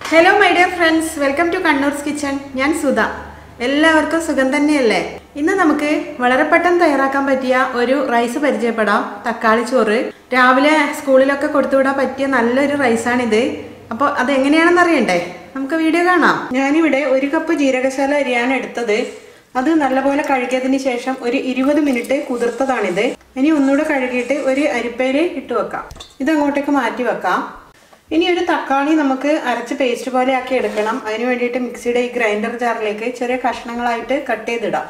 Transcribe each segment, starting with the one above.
hello my dear friends welcome to Kannur's kitchen ഞാൻ സുധ എല്ലാവർക്കും സുഖം തന്നെയല്ലേ ഇന്ന് നമുക്ക് വളരെ പെട്ടെന്ന് തയ്യാറാക്കാൻ പറ്റിയ ഒരു റൈസ് പരിചയപ്പെടാം തക്കാളി ചോറ് രാവിലെ സ്കൂളിലൊക്കെ കൊടുത്തുവിടാൻ പറ്റിയ നല്ലൊരു റൈസാണിത് അപ്പോൾ അത് എങ്ങനെയാണെന്ന് അറിയണ്ടേ നമുക്ക് വീഡിയോ കാണാം ഞാനിവിടെ ഒരു കപ്പ് ജീരകശാല അരിയാണ് എടുത്തത് അത് നല്ലപോലെ കഴുകിയതിന് ശേഷം ഒരു ഇരുപത് മിനിറ്റ് കുതിർത്തതാണിത് ഇനി ഒന്നുകൂടെ കഴുകിയിട്ട് ഒരു അരിപ്പയിൽ ഇട്ട് വെക്കാം ഇത് അങ്ങോട്ടേക്ക് മാറ്റി വെക്കാം ഇനി ഒരു തക്കാളി നമുക്ക് അരച്ച് പേസ്റ്റ് പോലെ ആക്കി എടുക്കണം അതിന് വേണ്ടിയിട്ട് മിക്സിയുടെ ഈ ഗ്രൈൻഡർ ജാറിലേക്ക് ചെറിയ കഷ്ണങ്ങളായിട്ട് കട്ട് ചെയ്തിടാം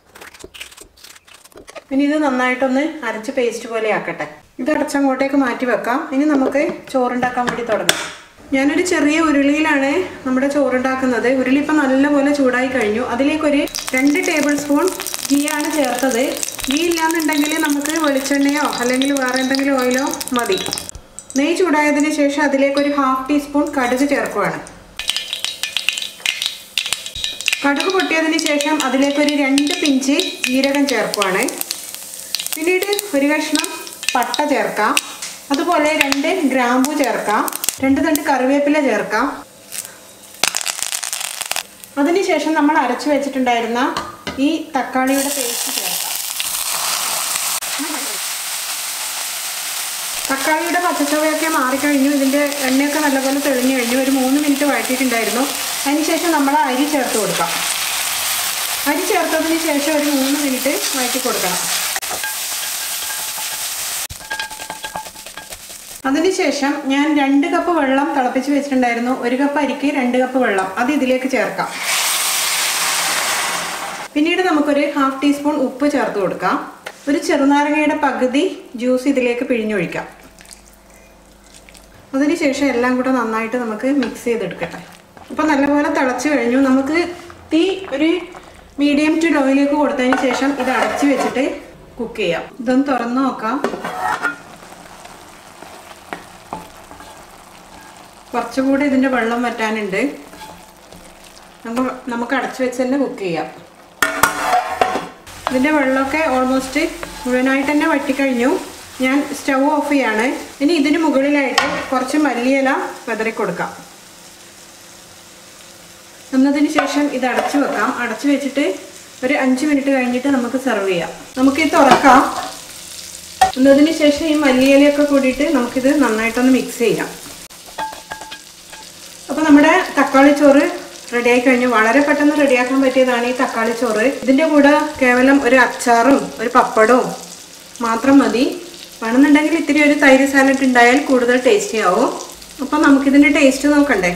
ഇനി ഇത് നന്നായിട്ടൊന്ന് അരച്ച് പേസ്റ്റ് പോലെ ആക്കട്ടെ ഇത് അടച്ചങ്ങോട്ടേക്ക് മാറ്റി വെക്കാം ഇനി നമുക്ക് ചോറുണ്ടാക്കാൻ വേണ്ടി തുടങ്ങാം ഞാനൊരു ചെറിയ ഉരുളിയിലാണ് നമ്മുടെ ചോറുണ്ടാക്കുന്നത് ഉരുളി ഇപ്പം നല്ലപോലെ ചൂടായി കഴിഞ്ഞു അതിലേക്കൊരു രണ്ട് ടേബിൾ സ്പൂൺ ഗീയാണ് ചേർത്തത് ഗീ ഇല്ലാന്നുണ്ടെങ്കിൽ നമുക്ക് വെളിച്ചെണ്ണയോ അല്ലെങ്കിൽ വേറെ എന്തെങ്കിലും ഓയിലോ മതി നെയ്യ് ചൂടായതിന് ശേഷം അതിലേക്ക് ഒരു ഹാഫ് ടീസ്പൂൺ കടുക് ചേർക്കുവാണ് കടുക് പൊട്ടിയതിന് ശേഷം അതിലേക്ക് ഒരു രണ്ട് പിഞ്ച് ജീരകം ചേർക്കുവാണ് പിന്നീട് ഒരു കഷ്ണം പട്ട ചേർക്കാം അതുപോലെ രണ്ട് ഗ്രാമ്പു ചേർക്കാം രണ്ട് തണ്ട് കറിവേപ്പില ചേർക്കാം അതിനുശേഷം നമ്മൾ അരച്ചു വെച്ചിട്ടുണ്ടായിരുന്ന ഈ തക്കാളിയുടെ പേസ്റ്റ് ചേർക്കാം തക്കാളിയുടെ പച്ചച്ചവയൊക്കെ മാറിക്കഴിഞ്ഞു ഇതിൻ്റെ എണ്ണയൊക്കെ നല്ലപോലെ തെളിഞ്ഞു കഴിഞ്ഞു ഒരു മൂന്ന് മിനിറ്റ് വഴറ്റിയിട്ടുണ്ടായിരുന്നു അതിനുശേഷം നമ്മൾ അരി ചേർത്ത് കൊടുക്കാം അരി ചേർത്തതിന് ശേഷം ഒരു മൂന്ന് മിനിറ്റ് വഴറ്റി കൊടുക്കണം അതിനുശേഷം ഞാൻ രണ്ട് കപ്പ് വെള്ളം തിളപ്പിച്ച് വെച്ചിട്ടുണ്ടായിരുന്നു ഒരു കപ്പ് അരിക്ക് രണ്ട് കപ്പ് വെള്ളം അത് ഇതിലേക്ക് ചേർക്കാം പിന്നീട് നമുക്കൊരു ഹാഫ് ടീസ്പൂൺ ഉപ്പ് ചേർത്ത് കൊടുക്കാം ഒരു ചെറുനാരങ്ങയുടെ പകുതി ജ്യൂസ് ഇതിലേക്ക് പിഴിഞ്ഞൊഴിക്കാം അതിനുശേഷം എല്ലാം കൂടെ നന്നായിട്ട് നമുക്ക് മിക്സ് ചെയ്തെടുക്കട്ടെ അപ്പോൾ നല്ലപോലെ തിളച്ച് കഴിഞ്ഞു നമുക്ക് തീ ഒരു മീഡിയം ടു ലോയിലേക്ക് കൊടുത്തതിന് ശേഷം ഇത് അടച്ച് വെച്ചിട്ട് കുക്ക് ചെയ്യാം ഇതൊന്ന് തുറന്ന് നോക്കാം കുറച്ചുകൂടി ഇതിൻ്റെ വെള്ളം വറ്റാനുണ്ട് നമുക്ക് നമുക്ക് അടച്ചു വെച്ച് തന്നെ കുക്ക് ചെയ്യാം ഇതിൻ്റെ വെള്ളമൊക്കെ ഓൾമോസ്റ്റ് മുഴുവനായിട്ട് തന്നെ വറ്റിക്കഴിഞ്ഞു ഞാൻ സ്റ്റൗ ഓഫ് ചെയ്യാണ് ഇനി ഇതിന് മുകളിലായിട്ട് കുറച്ച് മല്ലിയില വെതറി കൊടുക്കാം എന്നതിന് ശേഷം ഇത് അടച്ചു വെക്കാം അടച്ചു വെച്ചിട്ട് ഒരു അഞ്ച് മിനിറ്റ് കഴിഞ്ഞിട്ട് നമുക്ക് സെർവ് ചെയ്യാം നമുക്ക് ഇത് തുറക്കാം എന്നതിന് ശേഷം ഈ മല്ലിയിലയൊക്കെ കൂടിയിട്ട് നമുക്കിത് നന്നായിട്ടൊന്ന് മിക്സ് ചെയ്യാം അപ്പോൾ നമ്മുടെ തക്കാളി ചോറ് റെഡിയായി കഴിഞ്ഞു വളരെ പെട്ടെന്ന് റെഡിയാക്കാൻ പറ്റിയതാണ് ഈ തക്കാളി ചോറ് ഇതിൻ്റെ കൂടെ കേവലം ഒരു അച്ചാറും ഒരു പപ്പടവും മാത്രം മതി വേണമെന്നുണ്ടെങ്കിൽ ഇത്തിരി ഒരു തൈര് സാലഡ് ഉണ്ടായാൽ കൂടുതൽ ടേസ്റ്റി ആവും അപ്പോൾ നമുക്കിതിൻ്റെ ടേസ്റ്റ് നോക്കണ്ടേ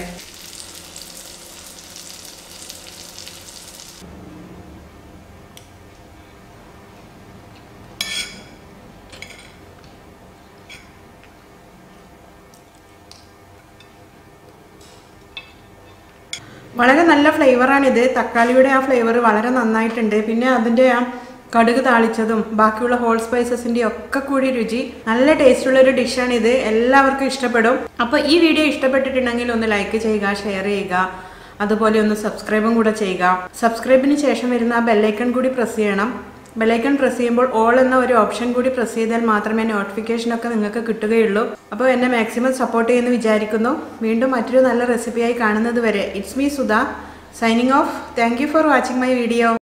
വളരെ നല്ല ഫ്ലേവറാണിത് തക്കാളിയുടെ ആ ഫ്ലേവർ വളരെ നന്നായിട്ടുണ്ട് പിന്നെ അതിൻ്റെ ആ കടുക് താളിച്ചതും ബാക്കിയുള്ള ഹോൾ സ്പൈസസിൻ്റെ ഒക്കെ കൂടി രുചി നല്ല ടേസ്റ്റുള്ള ഒരു ഡിഷാണിത് എല്ലാവർക്കും ഇഷ്ടപ്പെടും അപ്പോൾ ഈ വീഡിയോ ഇഷ്ടപ്പെട്ടിട്ടുണ്ടെങ്കിൽ ഒന്ന് ലൈക്ക് ചെയ്യുക ഷെയർ ചെയ്യുക അതുപോലെ ഒന്ന് സബ്സ്ക്രൈബും കൂടെ ചെയ്യുക സബ്സ്ക്രൈബിന് ശേഷം വരുന്ന ആ ബെല്ലൈക്കൺ കൂടി പ്രസ് ചെയ്യണം ബെല്ലൈക്കൺ പ്രസ് ചെയ്യുമ്പോൾ ഓൾ എന്ന ഒരു ഓപ്ഷൻ കൂടി പ്രസ് ചെയ്താൽ മാത്രമേ നോട്ടിഫിക്കേഷൻ ഒക്കെ നിങ്ങൾക്ക് കിട്ടുകയുള്ളൂ അപ്പോൾ എന്നെ മാക്സിമം സപ്പോർട്ട് ചെയ്യുമെന്ന് വിചാരിക്കുന്നു വീണ്ടും മറ്റൊരു നല്ല റെസിപ്പിയായി കാണുന്നത് വരെ it's me Sudha signing off thank you for watching my video